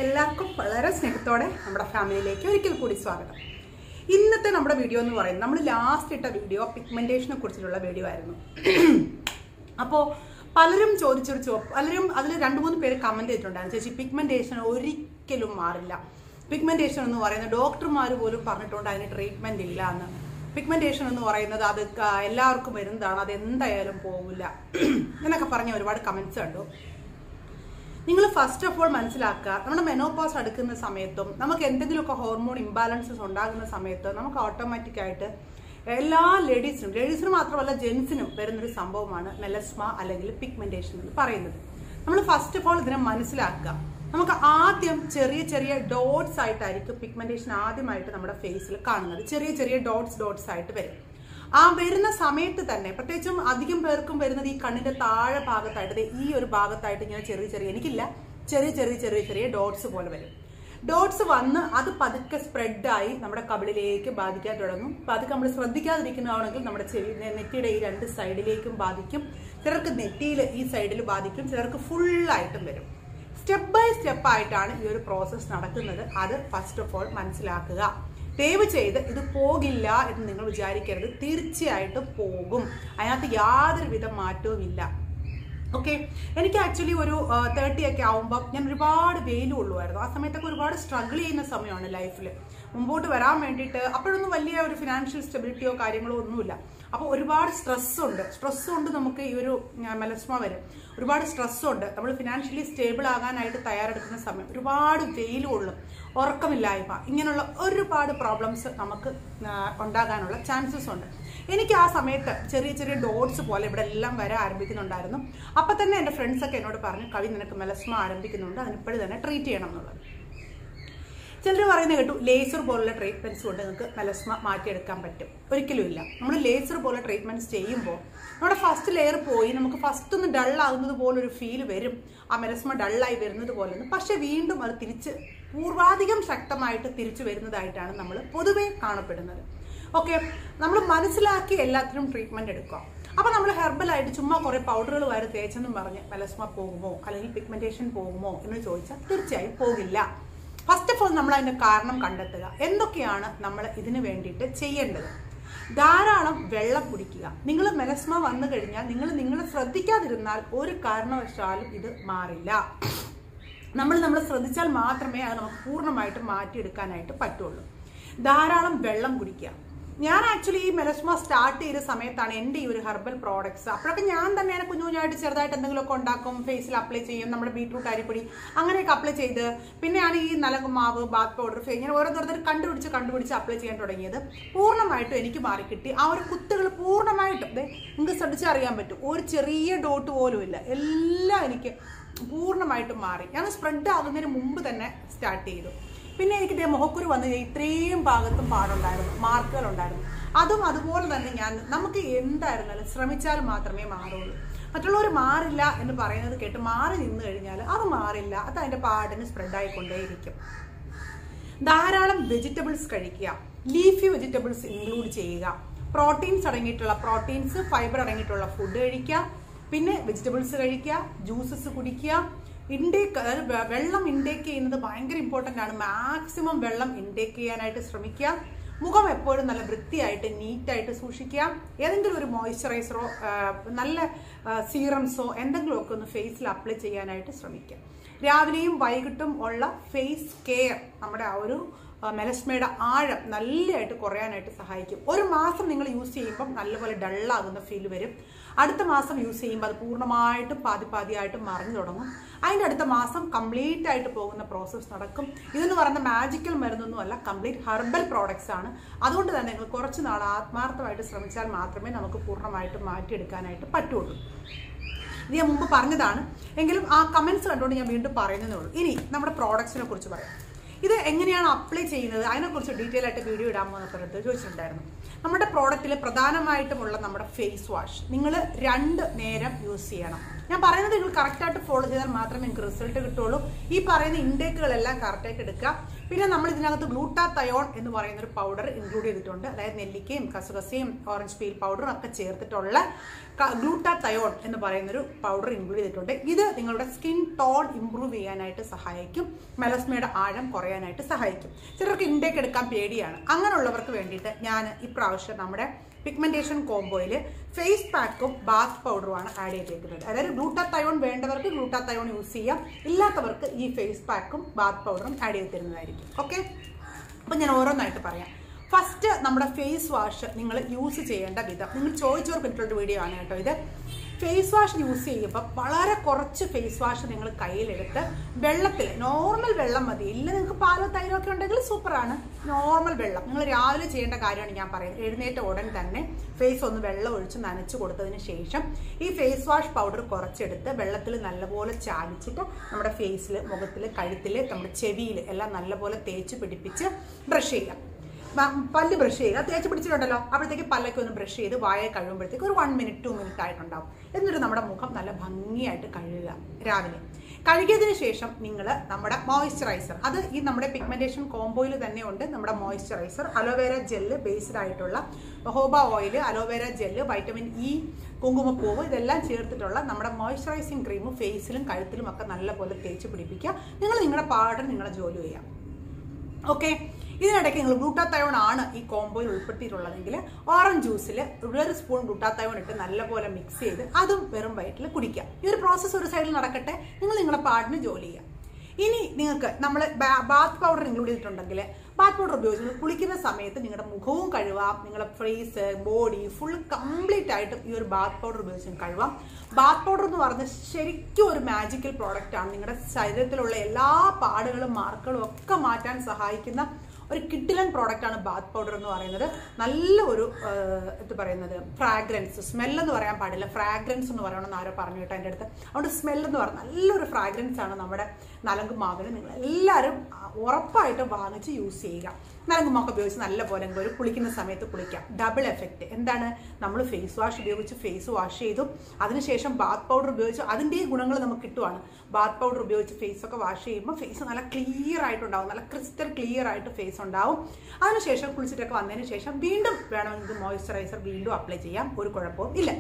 എല്ലാവർക്കും വളരെ സ്നേഹത്തോടെ നമ്മുടെ ഫാമിലിയിലേക്ക് ഒരിക്കൽ കൂടി സ്വാഗതം ഇന്നത്തെ നമ്മുടെ വീഡിയോ എന്ന് പറയുന്നത് നമ്മൾ ലാസ്റ്റ് ഇട്ട വീഡിയോ പിഗ്മെന്റേഷനെ കുറിച്ചിട്ടുള്ള വീഡിയോ ആയിരുന്നു അപ്പോൾ പലരും ചോദിച്ചൊരു ചോ പലരും അതിൽ രണ്ട് മൂന്ന് പേര് കമന്റ് ചെയ്തിട്ടുണ്ടായിരുന്നു ചേച്ചി പിഗ്മെന്റേഷൻ ഒരിക്കലും മാറില്ല പിഗ്മെന്റേഷൻ എന്ന് പറയുന്നത് ഡോക്ടർമാർ പോലും പറഞ്ഞിട്ടുണ്ട് അതിന് ട്രീറ്റ്മെന്റ് ഇല്ല എന്ന് പിഗ്മെന്റേഷൻ എന്ന് പറയുന്നത് അത് ക- എല്ലാവർക്കും വരുന്നതാണ് അത് എന്തായാലും പോകില്ല എന്നൊക്കെ പറഞ്ഞ ഒരുപാട് കമന്റ്സ് കണ്ടു നിങ്ങൾ ഫസ്റ്റ് ഓഫ് ഓൾ മനസ്സിലാക്കുക നമ്മുടെ മെനോപോസ് അടുക്കുന്ന സമയത്തും നമുക്ക് എന്തെങ്കിലുമൊക്കെ ഹോർമോൺ ഇംബാലൻസസ് ഉണ്ടാകുന്ന സമയത്ത് നമുക്ക് ഓട്ടോമാറ്റിക് ആയിട്ട് എല്ലാ ലേഡീസിനും ലേഡീസിന് മാത്രമല്ല ജെൻസിനും വരുന്നൊരു സംഭവമാണ് മെലസ്മ അല്ലെങ്കിൽ പിഗ്മെന്റേഷൻ എന്ന് പറയുന്നത് നമ്മൾ ഫസ്റ്റ് ഓഫ് ഓൾ ഇതിനെ മനസ്സിലാക്കുക നമുക്ക് ആദ്യം ചെറിയ ചെറിയ ഡോട്ട്സ് ആയിട്ടായിരിക്കും പിഗ്മെന്റേഷൻ ആദ്യമായിട്ട് നമ്മുടെ ഫേസിൽ കാണുന്നത് ചെറിയ ചെറിയ ഡോട്ട്സ് ഡോട്ട്സ് ആയിട്ട് വരും ആ വരുന്ന സമയത്ത് തന്നെ പ്രത്യേകിച്ചും അധികം പേർക്കും വരുന്നത് ഈ കണ്ണിന്റെ താഴെ ഭാഗത്തായിട്ട് ദേ ഈ ഒരു ഭാഗത്തായിട്ട് ഇങ്ങനെ ചെറിയ ചെറിയ എനിക്കില്ല ചെറിയ ചെറിയ ചെറിയ ചെറിയ ഡോട്ട്സ് പോലെ വരും ഡോട്ട്സ് വന്ന് അത് പതുക്കെ സ്പ്രെഡായി നമ്മുടെ കവിളിലേക്ക് ബാധിക്കാൻ തുടങ്ങും പതുക്കെ നമ്മൾ ശ്രദ്ധിക്കാതിരിക്കുന്നതാണെങ്കിൽ നമ്മുടെ ചെവി നെ- നെറ്റിയുടെ ഈ രണ്ട് സൈഡിലേക്കും ബാധിക്കും ചിലർക്ക് നെറ്റിയിൽ ഈ സൈഡിൽ ബാധിക്കും ചിലർക്ക് ഫുള്ളായിട്ടും വരും സ്റ്റെപ്പ് ബൈ സ്റ്റെപ്പ് ആയിട്ടാണ് ഈ ഒരു പ്രോസസ്സ് നടക്കുന്നത് അത് ഫസ്റ്റ് ഓഫ് ഓൾ മനസ്സിലാക്കുക ദയവ് ചെയ്ത് ഇത് പോകില്ല എന്ന് നിങ്ങൾ വിചാരിക്കരുത് തീർച്ചയായിട്ടും പോകും അതിനകത്ത് യാതൊരുവിധ മാറ്റവും ഇല്ല ഓക്കെ എനിക്ക് ആക്ച്വലി ഒരു തേർട്ടി ഒക്കെ ആവുമ്പോൾ ഞാൻ ഒരുപാട് വെയിൽ കൊള്ളുമായിരുന്നു ആ സമയത്തൊക്കെ ഒരുപാട് സ്ട്രഗിൾ ചെയ്യുന്ന സമയമാണ് ലൈഫിൽ മുമ്പോട്ട് വരാൻ വേണ്ടിയിട്ട് അപ്പോഴൊന്നും വലിയ ഒരു ഫിനാൻഷ്യൽ സ്റ്റെബിലിറ്റിയോ കാര്യങ്ങളോ ഒന്നുമില്ല അപ്പോൾ ഒരുപാട് സ്ട്രെസ് ഉണ്ട് സ്ട്രെസ് കൊണ്ട് നമുക്ക് ഈ ഒരു മെലസ്മ വരും ഒരുപാട് സ്ട്രെസ് ഉണ്ട് നമ്മൾ ഫിനാൻഷ്യലി സ്റ്റേബിൾ ആകാനായിട്ട് തയ്യാറെടുക്കുന്ന സമയം ഒരുപാട് വെയിൽ കൊള്ളും ഉറക്കമില്ലായ്മ ഇങ്ങനെയുള്ള ഒരുപാട് പ്രോബ്ലംസ് നമുക്ക് ആ, ഉണ്ടാകാനുള്ള ചാൻസസ് ഉണ്ട് എനിക്ക് ആ സമയത്ത് ചെറിയ ചെറിയ ഡോട്ട്സ് പോലെ ഇവിടെ എല്ലാം വരെ ആരംഭിക്കുന്നുണ്ടായിരുന്നു അപ്പം തന്നെ എൻ്റെ ഫ്രണ്ട്സൊക്കെ എന്നോട് പറഞ്ഞു കവി നിനക്ക് മെലസ്മ ആരംഭിക്കുന്നുണ്ട് അതിനിപ്പോഴും തന്നെ ട്രീറ്റ് ചെയ്യണം എന്നുള്ളത് ചിലർ പറയുന്നത് കേട്ടു ലേസർ പോലുള്ള ട്രീറ്റ്മെന്റ്സ് കൊണ്ട് നിങ്ങൾക്ക് മെലസ്മ മാറ്റിയെടുക്കാൻ പറ്റും ഒരിക്കലും ഇല്ല നമ്മൾ ലേസർ പോലെ ട്രീറ്റ്മെന്റ്സ് ചെയ്യുമ്പോൾ നമ്മുടെ ഫസ്റ്റ് ലെയർ പോയി നമുക്ക് ഫസ്റ്റ് ഒന്ന് ഡൾ ആകുന്നത് പോലെ ഒരു ഫീൽ വരും ആ മെലസ്മ ഡള്ളായി വരുന്നത് പോലെ ഒന്ന് പക്ഷെ വീണ്ടും അത് തിരിച്ച് പൂർവാധികം ശക്തമായിട്ട് തിരിച്ചു വരുന്നതായിട്ടാണ് നമ്മൾ പൊതുവേ കാണപ്പെടുന്നത് ഓക്കെ നമ്മൾ മനസ്സിലാക്കി എല്ലാത്തിനും ട്രീറ്റ്മെന്റ് എടുക്കുക അപ്പൊ നമ്മൾ ഹെർബലായിട്ട് ചുമ്മാ കുറെ പൗഡറുകൾ വരെ തേച്ചെന്നും പറഞ്ഞ് മെലസ്മ പോകുമോ അല്ലെങ്കിൽ പിഗ്മെന്റേഷൻ പോകുമോ എന്ന് ചോദിച്ചാൽ തീർച്ചയായും പോകില്ല ഫസ്റ്റ് ഓഫ് ഓൾ നമ്മൾ അതിന്റെ കാരണം കണ്ടെത്തുക എന്തൊക്കെയാണ് നമ്മൾ ഇതിനു വേണ്ടിയിട്ട് ചെയ്യേണ്ടത് ധാരാളം വെള്ളം കുടിക്കുക നിങ്ങൾ മെലസ്മ വന്നു കഴിഞ്ഞാൽ നിങ്ങൾ നിങ്ങളെ ശ്രദ്ധിക്കാതിരുന്നാൽ ഒരു കാരണവശാലും ഇത് മാറില്ല നമ്മൾ നമ്മൾ ശ്രദ്ധിച്ചാൽ മാത്രമേ അത് നമുക്ക് പൂർണ്ണമായിട്ടും മാറ്റിയെടുക്കാനായിട്ട് പറ്റുള്ളൂ ധാരാളം വെള്ളം കുടിക്കുക ഞാൻ ആക്ച്വലി ഈ മെലസ്മ സ്റ്റാർട്ട് ചെയ്ത സമയത്താണ് എൻ്റെ ഈ ഒരു ഹെർബൽ പ്രോഡക്ട്സ് അപ്പോഴൊക്കെ ഞാൻ തന്നെയാണ് കുഞ്ഞു കുഞ്ഞായിട്ട് ചെറുതായിട്ട് എന്തെങ്കിലുമൊക്കെ ഉണ്ടാക്കും ഫേസിൽ അപ്ലൈ ചെയ്യും നമ്മുടെ ബീട്രൂട്ട് അരിപ്പൊടി അങ്ങനെയൊക്കെ അപ്ലൈ ചെയ്ത് പിന്നെയാണ് ഈ നലകുമാവ് ബാത്ത് പൗഡർ ഇങ്ങനെ ഓരോരുത്തർ കണ്ടുപിടിച്ച് കണ്ടുപിടിച്ച് അപ്ലൈ ചെയ്യാൻ തുടങ്ങിയത് പൂർണ്ണമായിട്ടും എനിക്ക് മാറിക്കിട്ടി ആ ഒരു കുത്തുകൾ പൂർണ്ണമായിട്ടും ദേ നിങ്ങൾക്ക് ശ്രദ്ധിച്ചറിയാൻ പറ്റും ഒരു ചെറിയ ഡോട്ട് പോലും ഇല്ല എല്ലാം എനിക്ക് പൂർണ്ണമായിട്ടും മാറി ഞാൻ സ്പ്രെഡ് ആകുന്നതിന് മുമ്പ് തന്നെ സ്റ്റാർട്ട് ചെയ്തു പിന്നെ എനിക്ക് ദേ മുഖക്കുരു വന്ന് ഇത്രയും ഭാഗത്തും പാടുണ്ടായിരുന്നു മാർക്കുകൾ ഉണ്ടായിരുന്നു അതും അതുപോലെ തന്നെ ഞാൻ നമുക്ക് എന്തായിരുന്നാലും ശ്രമിച്ചാൽ മാത്രമേ മാറുള്ളൂ മറ്റുള്ളവർ മാറില്ല എന്ന് പറയുന്നത് കേട്ട് മാറി നിന്ന് കഴിഞ്ഞാൽ അത് മാറില്ല അത് അതിന്റെ പാടിന് സ്പ്രെഡ് ആയിക്കൊണ്ടേയിരിക്കും ധാരാളം വെജിറ്റബിൾസ് കഴിക്കുക ലീഫി വെജിറ്റബിൾസ് ഇൻക്ലൂഡ് ചെയ്യുക പ്രോട്ടീൻസ് അടങ്ങിയിട്ടുള്ള പ്രോട്ടീൻസ് ഫൈബർ അടങ്ങിയിട്ടുള്ള ഫുഡ് കഴിക്കുക പിന്നെ വെജിറ്റബിൾസ് കഴിക്കുക ജ്യൂസസ് കുടിക്കുക ഇൻടേക്ക് അതായത് വെ- വെള്ളം ഇൻടേക്ക് ചെയ്യുന്നത് ഭയങ്കര ഇമ്പോർട്ടൻ്റ് ആണ് മാക്സിമം വെള്ളം ഇൻടേക്ക് ചെയ്യാനായിട്ട് ശ്രമിക്കുക മുഖം എപ്പോഴും നല്ല വൃത്തിയായിട്ട് നീറ്റായിട്ട് സൂക്ഷിക്കുക ഏതെങ്കിലും ഒരു മോയ്സ്ചറൈസറോ നല്ല സീറംസോ എന്തെങ്കിലുമൊക്കെ ഒന്ന് ഫേസിൽ അപ്ലൈ ചെയ്യാനായിട്ട് ശ്രമിക്കുക രാവിലെയും വൈകിട്ടും ഉള്ള ഫേസ് കെയർ നമ്മുടെ ആ ഒരു ആ, മെലസ്മയുടെ ആഴം നല്ലതായിട്ട് കുറയാനായിട്ട് സഹായിക്കും ഒരു മാസം നിങ്ങൾ യൂസ് ചെയ്യുമ്പം നല്ലപോലെ ഡള്ളാകുന്ന ഫീൽ വരും അടുത്ത മാസം യൂസ് ചെയ്യുമ്പോൾ അത് പൂർണ്ണമായിട്ടും പാതി പാതിയായിട്ട് മറിഞ്ഞു തുടങ്ങും അതിൻ്റെ അടുത്ത മാസം കംപ്ലീറ്റ് ആയിട്ട് പോകുന്ന പ്രോസസ്സ് നടക്കും ഇതെന്ന് പറയുന്ന മാജിക്കൽ മരുന്നൊന്നുമല്ല കംപ്ലീറ്റ് ഹെർബൽ പ്രോഡക്ട്സ് ആണ് അതുകൊണ്ട് തന്നെ നിങ്ങൾ കുറച്ച് നാൾ ആത്മാർത്ഥമായിട്ട് ശ്രമിച്ചാൽ മാത്രമേ നമുക്ക് പൂർണ്ണമായിട്ടും മാറ്റിയെടുക്കാനായിട്ട് പറ്റുള്ളൂ ഇത് ഞാൻ മുമ്പ് പറഞ്ഞതാണ് എങ്കിലും ആ കമന്റ്സ് കണ്ടുകൊണ്ട് ഞാൻ വീണ്ടും പറയുന്നതേ ഉള്ളൂ ഇനി നമ്മുടെ പ്രോഡക്ട്സിനെ കുറിച്ച് പറയാം ഇത് എങ്ങനെയാണ് അപ്ലൈ ചെയ്യുന്നത് അതിനെക്കുറിച്ച് ഡീറ്റെയിൽ ആയിട്ട് വീഡിയോ ഇടാമോ എന്നൊക്കെ അടുത്ത് ചോദിച്ചിട്ടുണ്ടായിരുന്നു നമ്മുടെ പ്രോഡക്റ്റിൽ പ്രധാനമായിട്ടുമുള്ള നമ്മുടെ ഫേസ് വാഷ് നിങ്ങൾ രണ്ട് നേരം യൂസ് ചെയ്യണം ഞാൻ പറയുന്നത് നിങ്ങൾ കറക്റ്റായിട്ട് ഫോളോ ചെയ്താൽ മാത്രമേ നിങ്ങൾക്ക് റിസൾട്ട് കിട്ടുള്ളൂ ഈ പറയുന്ന ഇൻടേക്കുകളെല്ലാം കറക്റ്റായിട്ട് എടുക്കുക പിന്നെ നമ്മൾ ഇതിനകത്ത് ഗ്ലൂട്ടാത്തയോൺ എന്ന് പറയുന്ന ഒരു പൗഡർ ഇൻക്ലൂഡ് ചെയ്തിട്ടുണ്ട് അതായത് നെല്ലിക്കയും കസുകസയും ഓറഞ്ച് പീൽ പൗഡറും ഒക്കെ ചേർത്തിട്ടുള്ള ഗ്ലൂട്ടാത്തയോൺ എന്ന് പറയുന്ന ഒരു പൗഡർ ഇൻക്ലൂഡ് ചെയ്തിട്ടുണ്ട് ഇത് നിങ്ങളുടെ സ്കിൻ ടോൺ ഇംപ്രൂവ് ചെയ്യാനായിട്ട് സഹായിക്കും മെലസ്മയുടെ ആഴം കുറയാനായിട്ട് സഹായിക്കും ചിലർക്ക് ഇൻടേക്ക് എടുക്കാൻ പേടിയാണ് അങ്ങനെയുള്ളവർക്ക് വേണ്ടിയിട്ട് ഞാൻ ഇപ്രാവശ്യം നമ്മുടെ പിഗ്മെന്റേഷൻ കോംബോയിൽ ഫേസ് പാക്കും ബാത്ത് പൗഡറുമാണ് ആഡ് ചെയ്തിരിക്കുന്നത് അതായത് ഗ്ലൂട്ടാത്തയോൺ വേണ്ടവർക്ക് ഗ്ലൂട്ടാത്തയോൺ യൂസ് ചെയ്യാം ഇല്ലാത്തവർക്ക് ഈ ഫേസ് പാക്കും ബാത്ത് പൗഡറും ആഡ് ചെയ്ത് തരുന്നതായിരിക്കും ഓക്കെ അപ്പം ഞാൻ ഓരോന്നായിട്ട് പറയാം ഫസ്റ്റ് നമ്മുടെ ഫേസ് വാഷ് നിങ്ങൾ യൂസ് ചെയ്യേണ്ട വിധം നിങ്ങൾ ചോദിച്ചവർക്ക് ഇട്ടുള്ള വീഡിയോ ആണ് കേട്ടോ ഇത് ഫേസ് വാഷ് യൂസ് ചെയ്യുമ്പോൾ വളരെ കുറച്ച് ഫേസ് വാഷ് നിങ്ങൾ കയ്യിലെടുത്ത് വെള്ളത്തിൽ നോർമൽ വെള്ളം മതി ഇല്ല നിങ്ങൾക്ക് പാലോ തൈരോ ഒക്കെ ഉണ്ടെങ്കിൽ സൂപ്പറാണ് നോർമൽ വെള്ളം നിങ്ങൾ രാവിലെ ചെയ്യേണ്ട കാര്യമാണ് ഞാൻ പറയുന്നത് എഴുന്നേറ്റ ഉടൻ തന്നെ ഫേസ് ഒന്ന് വെള്ളം ഒഴിച്ച് നനച്ച് കൊടുത്തതിന് ശേഷം ഈ ഫേസ് വാഷ് പൗഡർ കുറച്ചെടുത്ത് വെള്ളത്തിൽ നല്ലപോലെ ചാലിച്ചിട്ട് നമ്മുടെ ഫേസിൽ മുഖത്തിൽ കഴുത്തിൽ നമ്മുടെ ചെവിയിൽ എല്ലാം നല്ലപോലെ തേച്ച് പിടിപ്പിച്ച് ബ്രഷ് ചെയ്യാം മ- പല്ല് ബ്രഷ് ചെയ്യുക തേച്ച് പിടിച്ചിട്ടുണ്ടല്ലോ അപ്പോഴത്തേക്ക് പല്ലൊക്കെ ഒന്ന് ബ്രഷ് ചെയ്ത് വായ കഴിയുമ്പോഴത്തേക്ക് ഒരു വൺ മിനിറ്റ് ടു മിനിറ്റ് ആയിട്ടുണ്ടാവും എന്നിട്ട് നമ്മുടെ മുഖം നല്ല ഭംഗിയായിട്ട് കഴുകുക രാവിലെ കഴുകിയതിന് ശേഷം നിങ്ങൾ നമ്മുടെ മോയ്സ്ചറൈസർ അത് ഈ നമ്മുടെ പിഗ്മെന്റേഷൻ കോംബോയിൽ തന്നെ ഉണ്ട് നമ്മുടെ മോയ്സ്ചറൈസർ അലോവേര ജെല്ല് ബേസ്ഡ് ആയിട്ടുള്ള jojoba oil aloe vera gel vitamin E കുങ്കുമപ്പൂവ് ഇതെല്ലാം ചേർത്തിട്ടുള്ള നമ്മുടെ മോയ്സ്ചറൈസിങ് ക്രീം ഫേസിലും കഴുത്തിലും ഒക്കെ നല്ലപോലെ തേച്ച് പിടിപ്പിക്കുക നിങ്ങൾ നിങ്ങളുടെ പാടും നിങ്ങളുടെ ജോലി ചെയ്യാം ഓക്കെ ഇതിനിടയ്ക്ക് നിങ്ങൾ ഗ്ലൂട്ടാത്തയോൺ ആണ് ഈ കോംബോയിൽ ഉൾപ്പെടുത്തിയിട്ടുള്ളതെങ്കിൽ ഓറഞ്ച് ജ്യൂസിൽ ഒരു സ്പൂൺ ഗ്ലൂട്ടാത്തയോൺ ഇട്ട് നല്ലപോലെ മിക്സ് ചെയ്ത് അതും വെറും വയറ്റിൽ കുടിക്കുക ഈ ഒരു പ്രോസസ്സ് ഒരു സൈഡിൽ നടക്കട്ടെ നിങ്ങൾ നിങ്ങളുടെ പാടിന് ജോലി ചെയ്യുക ഇനി നിങ്ങൾക്ക് നമ്മൾ ബാത്ത് പൗഡർ ഇൻക്ലൂഡ് ചെയ്തിട്ടുണ്ടെങ്കിൽ ബാത്ത് പൗഡർ ഉപയോഗിച്ച് നിങ്ങൾ കുളിക്കുന്ന സമയത്ത് നിങ്ങളുടെ മുഖവും കഴുകാം നിങ്ങളുടെ ഫേസ് ബോഡി ഫുൾ കംപ്ലീറ്റ് ആയിട്ട് ഈ ഒരു ബാത്ത് പൗഡർ ഉപയോഗിച്ച് നിങ്ങൾക്ക് കഴുകാം ബാത്ത് പൗഡർ എന്ന് പറഞ്ഞാൽ ശരിക്കും ഒരു മാജിക്കൽ പ്രോഡക്റ്റ് ആണ് നിങ്ങളുടെ ശരീരത്തിലുള്ള എല്ലാ പാടുകളും മാർക്കുകളും ഒക്കെ മാറ്റാൻ സഹായിക്കുന്ന ഒരു കിഡിലൻ പ്രോഡക്റ്റ് ആണ് ബാത്ത് പൗഡർ എന്ന് പറയുന്നത് നല്ല ഒരു ഇത് പറയുന്നത് ഫ്രാഗ്രൻസ് സ്മെൽ എന്ന് പറയാൻ പാടില്ല ഫ്രാഗ്രൻസ് എന്ന് പറയണമെന്ന് ആരോ പറഞ്ഞു കേട്ടോ എൻ്റെ അടുത്ത് അതുകൊണ്ട് സ്മെൽ എന്ന് പറഞ്ഞാൽ നല്ലൊരു ഫ്രാഗ്രൻസ് ആണ് നമ്മുടെ നലങ്ക് മാവിന് നിങ്ങൾ എല്ലാവരും ഉറപ്പായിട്ടും വാങ്ങിച്ച് യൂസ് ചെയ്യുക നലങ്ക് മാക്ക് ഉപയോഗിച്ച് നല്ലപോലെ ഒരു കുളിക്കുന്ന സമയത്ത് കുളിക്കാം ഡബിൾ എഫക്റ്റ് എന്താണ് നമ്മൾ ഫേസ് വാഷ് ഉപയോഗിച്ച് ഫേസ് വാഷ് ചെയ്തു അതിനുശേഷം ബാത്ത് പൗഡർ ഉപയോഗിച്ച് അതിൻ്റെ ഗുണങ്ങൾ നമുക്ക് കിട്ടുവാണ് ബാത്ത് പൗഡർ ഉപയോഗിച്ച് ഫേസ് ഒക്കെ വാഷ് ചെയ്യുമ്പോൾ ഫേസ് നല്ല ക്ലിയർ ആയിട്ടുണ്ടാവും നല്ല ക്രിസ്റ്റൽ ക്ലിയർ ആയിട്ട് ഫേസ് ഉണ്ടാവും അതിനുശേഷം കുളിച്ചിട്ടൊക്കെ വന്നതിന് ശേഷം വീണ്ടും വേണമെങ്കിൽ മോയ്സ്ചറൈസർ വീണ്ടും അപ്ലൈ ചെയ്യാം ഒരു കുഴപ്പവും ഇല്ല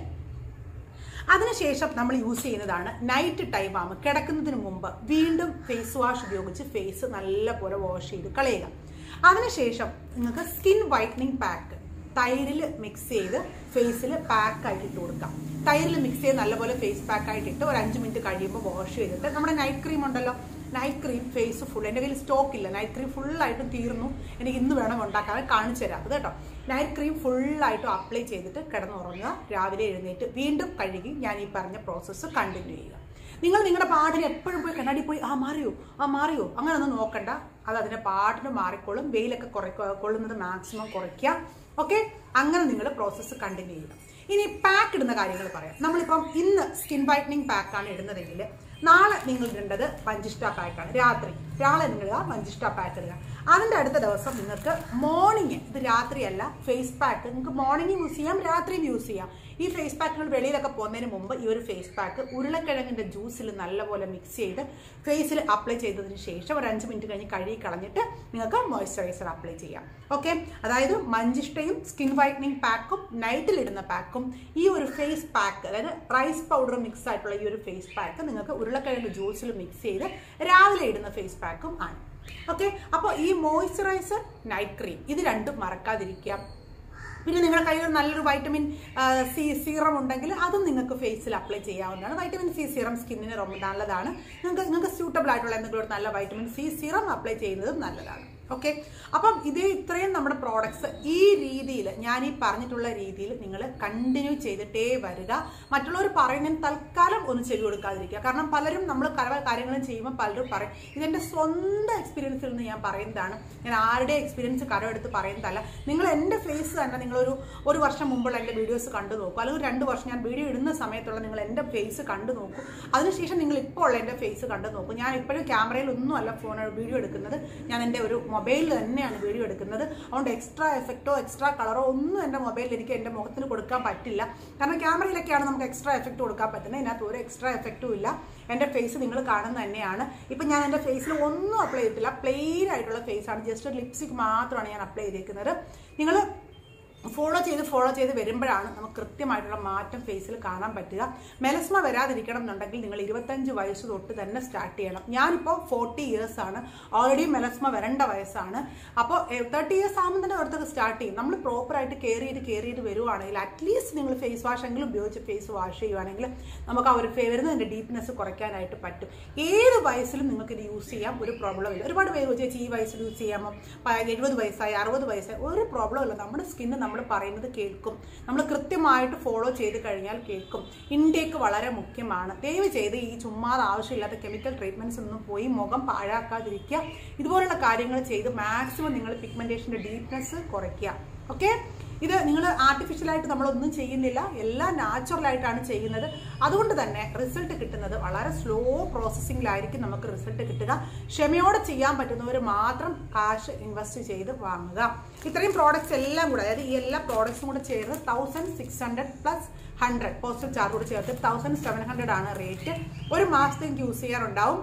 അതിനുശേഷം നമ്മൾ യൂസ് ചെയ്യുന്നതാണ് നൈറ്റ് ടൈം ആകുമ്പോൾ കിടക്കുന്നതിന് മുമ്പ് വീണ്ടും ഫേസ് വാഷ് ഉപയോഗിച്ച് ഫേസ് നല്ലപോലെ വാഷ് ചെയ്ത് കളയുക അതിനുശേഷം നിങ്ങൾക്ക് സ്കിൻ വൈറ്റനിങ് പാക്ക് തൈരിൽ മിക്സ് ചെയ്ത് ഫേസിൽ പാക്ക് ആയിട്ട് ഇട്ട് കൊടുക്കാം തൈരിൽ മിക്സ് ചെയ്ത് നല്ലപോലെ ഫേസ് പാക്ക് ആയിട്ട് ഇട്ട് ഒരു അഞ്ച് മിനിറ്റ് കഴിയുമ്പോൾ വാഷ് ചെയ്തിട്ട് നമ്മുടെ നൈറ്റ് ക്രീം ഉണ്ടല്ലോ നൈറ്റ് ക്രീം ഫേസ് ഫുൾ എൻ്റെ കയ്യിൽ സ്റ്റോക്ക് ഇല്ല നൈറ്റ് ക്രീം ഫുള്ളായിട്ടും തീർന്നു എനിക്ക് ഇന്ന് വേണം ഉണ്ടാക്കാൻ കാണിച്ചു തരാം അത് കേട്ടോ നൈറ്റ് ക്രീം ഫുള്ളായിട്ടും അപ്ലൈ ചെയ്തിട്ട് കിടന്നുറങ്ങുക രാവിലെ എഴുന്നേറ്റ് വീണ്ടും കഴുകി ഞാൻ ഈ പറഞ്ഞ പ്രോസസ്സ് കണ്ടിന്യൂ ചെയ്യുക നിങ്ങൾ നിങ്ങളുടെ പാടിന് എപ്പോഴും പോയി കണ്ണാടി പോയി ആ മാറിയോ ആ മാറിയോ അങ്ങനെ ഒന്നും നോക്കണ്ട അത് അതിന്റെ പാട്ടിന് മാറിക്കോളും വെയിലൊക്കെ കുറയ്ക്കുക കൊള്ളുന്നത് മാക്സിമം കുറയ്ക്കുക ഓക്കെ അങ്ങനെ നിങ്ങൾ പ്രോസസ്സ് കണ്ടിന്യൂ ചെയ്യുക ഇനി പാക്ക് ഇടുന്ന കാര്യങ്ങൾ പറയാം നമ്മളിപ്പം ഇന്ന് സ്കിൻ വൈറ്റനിങ് പാക്കാണ് ഇടുന്നതെങ്കിൽ നാളെ നിങ്ങൾ ഇടേണ്ടത് പഞ്ചിഷ്ട പാക്കാണ് രാത്രി നാളെ നിങ്ങൾ ഇടുക പഞ്ചിഷ്ട പാക്ക് ഇടുക അതിൻ്റെ അടുത്ത ദിവസം നിങ്ങൾക്ക് മോർണിംഗ് ഇത് രാത്രിയല്ല ഫേസ് പാക്ക് നിങ്ങൾക്ക് മോർണിംഗ് യൂസ് ചെയ്യാം രാത്രിയും യൂസ് ചെയ്യാം ഈ ഫേസ് പാക്ക് നിങ്ങൾ വെളിയിലൊക്കെ പോകുന്നതിന് മുമ്പ് ഈ ഒരു ഫേസ് പാക്ക് ഉരുളക്കിഴങ്ങിൻ്റെ ജ്യൂസിൽ നല്ലപോലെ മിക്സ് ചെയ്ത് ഫേസിൽ അപ്ലൈ ചെയ്തതിന് ശേഷം ഒരു അഞ്ച് മിനിറ്റ് കഴിഞ്ഞ് കഴുകി കളഞ്ഞിട്ട് നിങ്ങൾക്ക് മോയ്സ്ചറൈസർ അപ്ലൈ ചെയ്യാം ഓക്കെ അതായത് മഞ്ചിഷ്ടയും സ്കിൻ വൈറ്റനിങ് പാക്കും നൈറ്റിൽ ഇടുന്ന പാക്കും ഈ ഒരു ഫേസ് പാക്ക് അതായത് റൈസ് പൗഡർ മിക്സ് ആയിട്ടുള്ള ഈ ഒരു ഫേസ് പാക്ക് നിങ്ങൾക്ക് ഉരുളക്കിഴങ്ങ് ജ്യൂസിൽ മിക്സ് ചെയ്ത് രാവിലെ ഇടുന്ന ഫേസ് പാക്കും ആണ് ഓക്കെ അപ്പോൾ ഈ മോയ്സ്ചറൈസർ നൈറ്റ് ക്രീം ഇത് രണ്ടും മറക്കാതിരിക്കുക പിന്നെ നിങ്ങളുടെ കയ്യിൽ നല്ലൊരു വൈറ്റമിൻ സി സീറം ഉണ്ടെങ്കിൽ അതും നിങ്ങൾക്ക് ഫേസിൽ അപ്ലൈ ചെയ്യാവുന്നതാണ് വൈറ്റമിൻ സി സീറം സ്കിന്നിന് ரொம்ப നല്ലതാണ് നിങ്ങൾക്ക് നിങ്ങൾക്ക് സ്യൂട്ടബിൾ ആയിട്ടുള്ള എന്തെങ്കിലും ഒരു നല്ല വൈറ്റമിൻ സി സീറം അപ്ലൈ ചെയ്യുന്നതും നല്ലതാണ് ഓക്കെ അപ്പം ഇത് ഇത്രയും നമ്മുടെ പ്രോഡക്ട്സ് ഈ രീതിയിൽ ഞാൻ ഈ പറഞ്ഞിട്ടുള്ള രീതിയിൽ നിങ്ങൾ കണ്ടിന്യൂ ചെയ്തിട്ടേ വരിക മറ്റുള്ളവർ പറയുന്നതിന് തൽക്കാലം ഒന്ന് ചെവി കൊടുക്കാതിരിക്കുക കാരണം പലരും നമ്മൾ പല കാര്യങ്ങളും ചെയ്യുമ്പോൾ പലരും പറയും ഇതെൻ്റെ സ്വന്തം എക്സ്പീരിയൻസിൽ നിന്ന് ഞാൻ പറയുന്നതാണ് ഞാൻ ആരുടെ എക്സ്പീരിയൻസ് കടമെടുത്ത് പറയുന്നതല്ല നിങ്ങൾ എൻ്റെ ഫേസ് തന്നെ നിങ്ങളൊരു ഒരു വർഷം മുമ്പുള്ള എൻ്റെ വീഡിയോസ് കണ്ടു നോക്കൂ അല്ലെങ്കിൽ രണ്ട് വർഷം ഞാൻ വീഡിയോ ഇടുന്ന സമയത്തുള്ള നിങ്ങൾ എൻ്റെ ഫേസ് കണ്ടു നോക്കൂ അതിനുശേഷം നിങ്ങൾ ഇപ്പോൾ ഉള്ള എൻ്റെ ഫേസ് കണ്ടു നോക്കൂ ഞാൻ ഇപ്പോഴും ക്യാമറയിൽ ഒന്നും അല്ല ഫോൺ വീഡിയോ എടുക്കുന്നത് ഞാൻ എൻ്റെ ഒരു മൊബൈൽ മൊബൈലിൽ തന്നെയാണ് വീഡിയോ എടുക്കുന്നത് അതുകൊണ്ട് എക്സ്ട്രാ എഫക്റ്റോ എക്സ്ട്രാ കളറോ ഒന്നും എൻ്റെ മൊബൈലിൽ എനിക്ക് എൻ്റെ മുഖത്തിന് കൊടുക്കാൻ പറ്റില്ല കാരണം ക്യാമറയിലൊക്കെയാണ് നമുക്ക് എക്സ്ട്രാ എഫക്റ്റ് കൊടുക്കാൻ പറ്റുന്നത് ഇതിനകത്ത് ഒരു എക്സ്ട്രാ എഫക്റ്റും ഇല്ല എൻ്റെ ഫേസ് നിങ്ങൾ കാണുന്നത് തന്നെയാണ് ഇപ്പം ഞാൻ എൻ്റെ ഫേസിൽ ഒന്നും അപ്ലൈ ചെയ്തിട്ടില്ല പ്ലെയിൻ ആയിട്ടുള്ള ഫേസ് ആണ് ജസ്റ്റ് ലിപ്സ്റ്റിക് മാത്രമാണ് ഞാൻ അപ്ലൈ ചെയ്തേക്കുന്നത് നിങ്ങൾ ഫോളോ ചെയ്ത് ഫോളോ ചെയ്ത് വരുമ്പോഴാണ് നമുക്ക് കൃത്യമായിട്ടുള്ള മാറ്റം ഫേസിൽ കാണാൻ പറ്റുക മെലസ്മ വരാതിരിക്കണം എന്നുണ്ടെങ്കിൽ നിങ്ങൾ ഇരുപത്തഞ്ച് വയസ്സ് തൊട്ട് തന്നെ സ്റ്റാർട്ട് ചെയ്യണം ഞാനിപ്പോൾ ഫോർട്ടി ഇയേഴ്സ് ആണ് ഓൾറെഡി മെലസ്മ വരേണ്ട വയസ്സാണ് അപ്പോൾ തേർട്ടി ഇയേഴ്സ് ആകുമ്പോൾ തന്നെ അടുത്തൊക്കെ സ്റ്റാർട്ട് ചെയ്യും നമ്മൾ പ്രോപ്പറായിട്ട് കെയർ ചെയ്ത് കെയർ ചെയ്ത് വരുവാണെങ്കിൽ അറ്റ്ലീസ്റ്റ് നിങ്ങൾ ഫേസ് വാഷ് എങ്കിലും ഉപയോഗിച്ച് ഫേസ് വാഷ് ചെയ്യുവാണെങ്കിൽ നമുക്ക് ആ ഒരു വരുന്നതിൻ്റെ ഡീപ്നെസ് കുറയ്ക്കാനായിട്ട് പറ്റും ഏത് വയസ്സിലും നിങ്ങൾക്ക് ഇത് യൂസ് ചെയ്യാം ഒരു പ്രോബ്ലം ഇല്ല ഒരുപാട് പേര് ചേച്ചി ഈ വയസ്സിൽ യൂസ് ചെയ്യാമോ എഴുപത് വയസ്സായി അറുപത് വയസ്സായി ഒരു പ്രോബ്ലം ഇല്ല നമ്മുടെ സ്കിന്ന് നമ്മൾ പറയുന്നത് കേൾക്കും നമ്മൾ കൃത്യമായിട്ട് ഫോളോ ചെയ്ത് കഴിഞ്ഞാൽ കേൾക്കും ഇൻടേക്ക് വളരെ മുഖ്യമാണ് ദയവ് ചെയ്ത് ഈ ചുമ്മാതെ ആവശ്യമില്ലാത്ത കെമിക്കൽ ട്രീറ്റ്മെന്റ്സ് ഒന്നും പോയി മുഖം പാഴാക്കാതിരിക്കുക ഇതുപോലുള്ള കാര്യങ്ങൾ ചെയ്ത് മാക്സിമം നിങ്ങൾ പിഗ്മെന്റേഷന്റെ ഡീപ്നെസ് കുറയ്ക്കുക ഓക്കെ ഇത് നിങ്ങൾ ആർട്ടിഫിഷ്യലായിട്ട് നമ്മളൊന്നും ചെയ്യുന്നില്ല എല്ലാം നാച്ചുറലായിട്ടാണ് ചെയ്യുന്നത് അതുകൊണ്ട് തന്നെ റിസൾട്ട് കിട്ടുന്നത് വളരെ സ്ലോ പ്രോസസ്സിങ്ങിലായിരിക്കും നമുക്ക് റിസൾട്ട് കിട്ടുക ക്ഷമയോടെ ചെയ്യാൻ പറ്റുന്നവർ മാത്രം കാശ് ഇൻവെസ്റ്റ് ചെയ്ത് വാങ്ങുക ഇത്രയും പ്രോഡക്റ്റ്സ് എല്ലാം കൂടെ അതായത് ഈ എല്ലാ പ്രോഡക്റ്റ്സും കൂടെ ചേർന്ന് thousand six hundred plus hundred postal charge കൂടെ ചേർത്ത് തൗസൻഡ് സെവൻ ഹൺഡ്രഡ് ആണ് റേറ്റ് ഒരു മാസത്തേക്ക് യൂസ് ചെയ്യാറുണ്ടാവും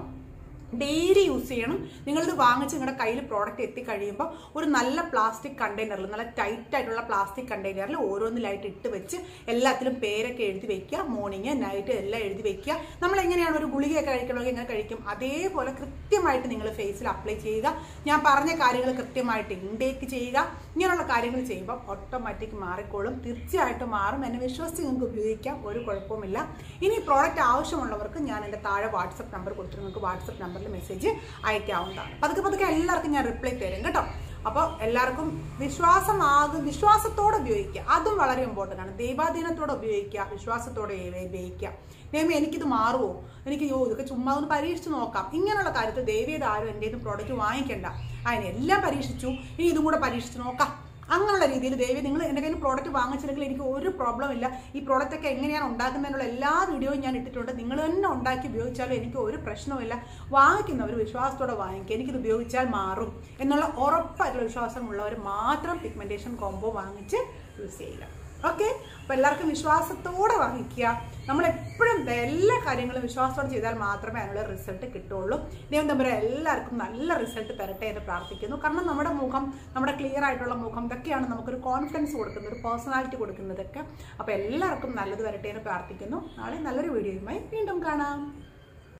ഡെയിലി യൂസ് ചെയ്യണം നിങ്ങളിത് വാങ്ങിച്ച് നിങ്ങളുടെ കയ്യിൽ പ്രോഡക്റ്റ് എത്തിക്കഴിയുമ്പോൾ ഒരു നല്ല പ്ലാസ്റ്റിക് കണ്ടെയ്നറിൽ നല്ല ടൈറ്റ് ആയിട്ടുള്ള പ്ലാസ്റ്റിക് കണ്ടെയ്നറിൽ ഓരോന്നിലായിട്ട് ഇട്ട് വെച്ച് എല്ലാത്തിലും പേരൊക്കെ എഴുതി വെക്കുക മോർണിംഗ് നൈറ്റ് എല്ലാം എഴുതി വെക്കുക നമ്മൾ എങ്ങനെയാണ് ഒരു ഗുളികയൊക്കെ കഴിക്കണമെങ്കിൽ എങ്ങനെ കഴിക്കും അതേപോലെ കൃത്യമായിട്ട് നിങ്ങൾ ഫേസിൽ അപ്ലൈ ചെയ്യുക ഞാൻ പറഞ്ഞ കാര്യങ്ങൾ കൃത്യമായിട്ട് ഇൻടേക്ക് ചെയ്യുക ഇങ്ങനെയുള്ള കാര്യങ്ങൾ ചെയ്യുമ്പോൾ ഓട്ടോമാറ്റിക് മാറിക്കോളും തീർച്ചയായിട്ടും മാറും എന്നെ വിശ്വസിച്ച് നിങ്ങൾക്ക് ഉപയോഗിക്കാം ഒരു കുഴപ്പവുമില്ല ഇനി പ്രോഡക്റ്റ് ആവശ്യമുള്ളവർക്ക് ഞാൻ എൻ്റെ താഴെ വാട്സപ്പ് നമ്പർ കൊടുത്തിട്ട് നിങ്ങൾക്ക് വാട്സപ്പ് നമ്പറിൽ മെസ്സേജ് അയക്കാവുന്നതാണ് പതുക്കെ പതുക്കെ എല്ലാവർക്കും ഞാൻ റിപ്ലൈ തരും കേട്ടോ അപ്പോൾ എല്ലാവർക്കും വിശ്വാസമാകും വിശ്വാസത്തോടെ ഉപയോഗിക്കുക അതും വളരെ ഇമ്പോർട്ടൻ്റ് ആണ് ദൈവാധീനത്തോടെ ഉപയോഗിക്കുക വിശ്വാസത്തോടെ ഉപയോഗിക്കുക ദൈവം എനിക്കിത് മാറുമോ എനിക്ക് യോ ഇതൊക്കെ ചുമ്മാ ഒന്ന് പരീക്ഷിച്ച് നോക്കാം ഇങ്ങനെയുള്ള കാര്യത്തിൽ ദൈവീയത് ആരും എൻ്റെ പ്രോഡക്റ്റ് വാങ്ങിക്കണ്ട അതിന് എല്ലാം പരീക്ഷിച്ചു ഇനി ഇതും കൂടെ പരീക്ഷിച്ച് നോക്കാം അങ്ങനെയുള്ള രീതിയിൽ ദയവ് നിങ്ങൾ എൻ്റെ കയ്യിൽ പ്രോഡക്റ്റ് വാങ്ങിച്ചില്ലെങ്കിൽ എനിക്ക് ഒരു പ്രോബ്ലം ഇല്ല ഈ പ്രോഡക്റ്റ് ഒക്കെ എങ്ങനെയാണ് ഉണ്ടാക്കുന്നതിനുള്ള എല്ലാ വീഡിയോയും ഞാൻ ഇട്ടിട്ടുണ്ട് നിങ്ങൾ തന്നെ ഉണ്ടാക്കി ഉപയോഗിച്ചാലും എനിക്ക് ഒരു പ്രശ്നവുമില്ല വാങ്ങിക്കുന്നവർ വിശ്വാസത്തോടെ വാങ്ങിക്കുക എനിക്കിത് ഉപയോഗിച്ചാൽ മാറും എന്നുള്ള ഉറപ്പായിട്ടുള്ള വിശ്വാസമുള്ളവർ മാത്രം പിഗ്മെൻറ്റേഷൻ കോംബോ വാങ്ങിച്ച് യൂസ് ചെയ്യുക ഓക്കെ അപ്പോൾ എല്ലാവർക്കും വിശ്വാസത്തോടെ വാങ്ങിക്കുക നമ്മൾ എപ്പോഴും എല്ലാ കാര്യങ്ങളും വിശ്വാസത്തോടെ ചെയ്താൽ മാത്രമേ അതിനുള്ള റിസൾട്ട് കിട്ടുള്ളൂ ദൈവം തമ്പുരാൻ എല്ലാവർക്കും നല്ല റിസൾട്ട് തരട്ടെ എന്ന് പ്രാർത്ഥിക്കുന്നു കാരണം നമ്മുടെ മുഖം നമ്മുടെ ക്ലിയർ ആയിട്ടുള്ള മുഖം ഇതൊക്കെയാണ് നമുക്കൊരു കോൺഫിഡൻസ് കൊടുക്കുന്നത് ഒരു പേഴ്സണാലിറ്റി കൊടുക്കുന്നതൊക്കെ അപ്പോൾ എല്ലാവർക്കും നല്ലത് വരട്ടെ എന്ന് പ്രാർത്ഥിക്കുന്നു നാളെ നല്ലൊരു വീഡിയോയുമായി വീണ്ടും കാണാം